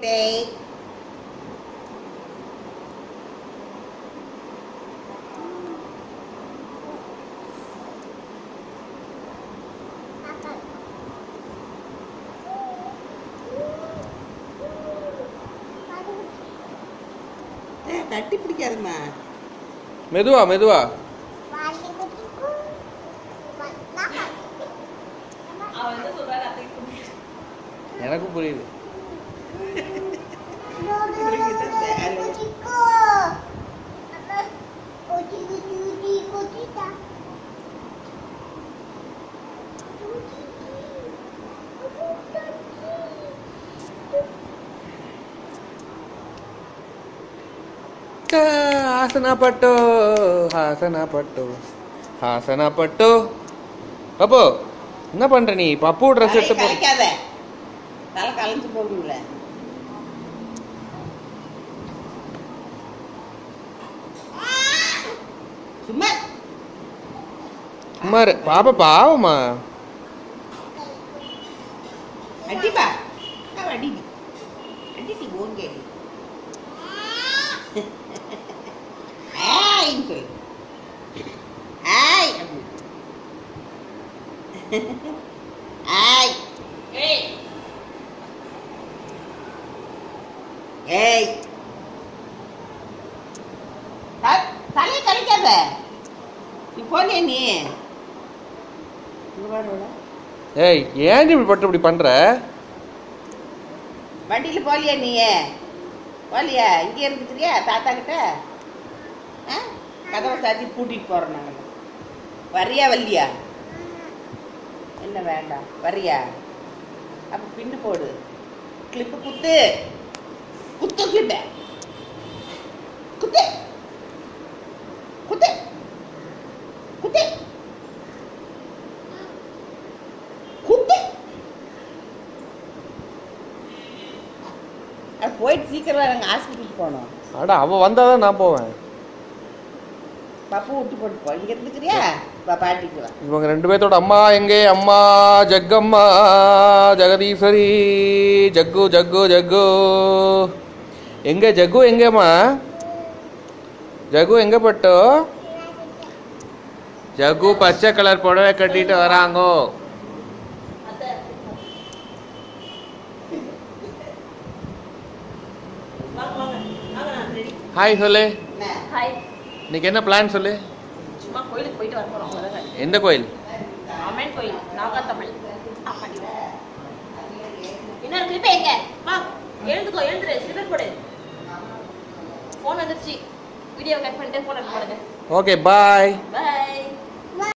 Birthday தட்டி பிடிக்காதுமா மெதுவா மெதுவா அவன் என்ன சொல்றாரு அத்தைக்கு புரியுது. எனக்கு புரியுது ಹಾಸನ ಪಟ್ಟು ಹಾಸನ ಪಟ್ಟು ಹಾಸನ ಪಟ್ಟು பப்பு என்ன பண்ற நீ பப்பு ட்ரெஸ் எடுத்து போ கலைக்காத தலை கலைஞ்சு போகும்ல சும்மா சும்மா இரு. பாப்பா பாவமா அடிப்பா அவ அடி அடிட்டி ஓங்கே ஆயின்னு சொல்லு ஆய் அப்படி. ஆய் ஏய் ஏய் த- தலையை கழிக்காத நீ போனியா நீ இங்க பாரு இவள. ஏய் ஏன் இப்படி பட்டு இப்படி பண்ற வண்டியில போலியா நீ போலியா இங்கே இருந்துக்கிறியா தாத்தா கிட்ட ஆ கதவை சாத்தி பூட்டிட்டு போறோம் நாங்கள் வரியா வல்லியா என்ன வேண்டாம் வரியா அப்ப பின்னு போடு கிளிப்பு குத்து குத்து கிட்ட குத்து குத்து குத்து குத்து அது போயிட்டு சீக்கிரம் நாங்கள் ஹாஸ்பிட்டலுக்கு போனோம் அட அவ வந்தாதான் நான் போவேன் பப்பு விட்டு போட்டு போ இங்கே இருந்துக்கிறியா பா பாட்டிக்கு வா இவங்க ரெண்டு பேர்த்தோட அம்மா எங்கே அம்மா ஜக்கம்மா ஜெகதீஸ்வரி ஜக்கு ஜக்கு ஜக்கு எங்க ஜக்கு எங்கம்மா ஜகு எங்க பட்டு ஜகு பச்சை கலர் புடவை கட்டிட்டு வராங்கோ அத்தை வாங்க வாங்க வாங்க நான் ரெடி ஹாய் சொல்லு என்ன ஹாய் இன்னைக்கு என்ன பிளான் சொல்லு சும்மா கோயிலுக்கு போயிட்டு வர போறோம் அவ்வளவுதான் எந்த கோயில் அம்மன் கோயில் நாகாத்தமிழ் அம்மன் இன்னொரு கிளிப்பே எங்க வா எழுந்துக்கோ எழுந்துரு ஸ்லிப்பர் போடு ஃபோன் வந்துருச்சு வீடியோ கட் பண்ணிட்டு ஃபோன் எடுத்து போடுங்க ஓகே பாய் பை